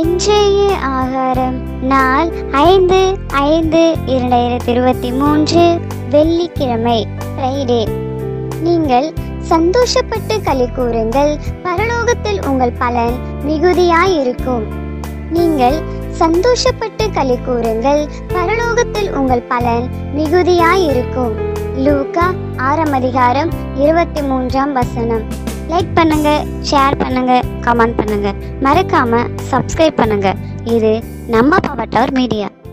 இன்றைய ஆகாரம் நாள் ஐந்து ஐந்து இரண்டாயிரத்தி இருபத்தி மூன்று வெள்ளிக்கிழமை ஃப்ரைடே நீங்கள் சந்தோஷப்பட்டு களி கூறுங்கள் பரலோகத்தில் உங்கள் பலன் மிகுதியாயிருக்கும் நீங்கள் சந்தோஷப்பட்டு களி கூறுங்கள் பரலோகத்தில் உங்கள் பலன் மிகுதியாயிருக்கும் லூக்கா ஆறாம் அதிகாரம் இருபத்தி மூன்றாம் வசனம் லைக் பண்ணுங்க ஷேர் பண்ணுங்க கமெண்ட் பண்ணுங்க மறக்காம சப்ஸ்கிரைப் பண்ணுங்க இது நம்ம பவர் டவர் மீடியா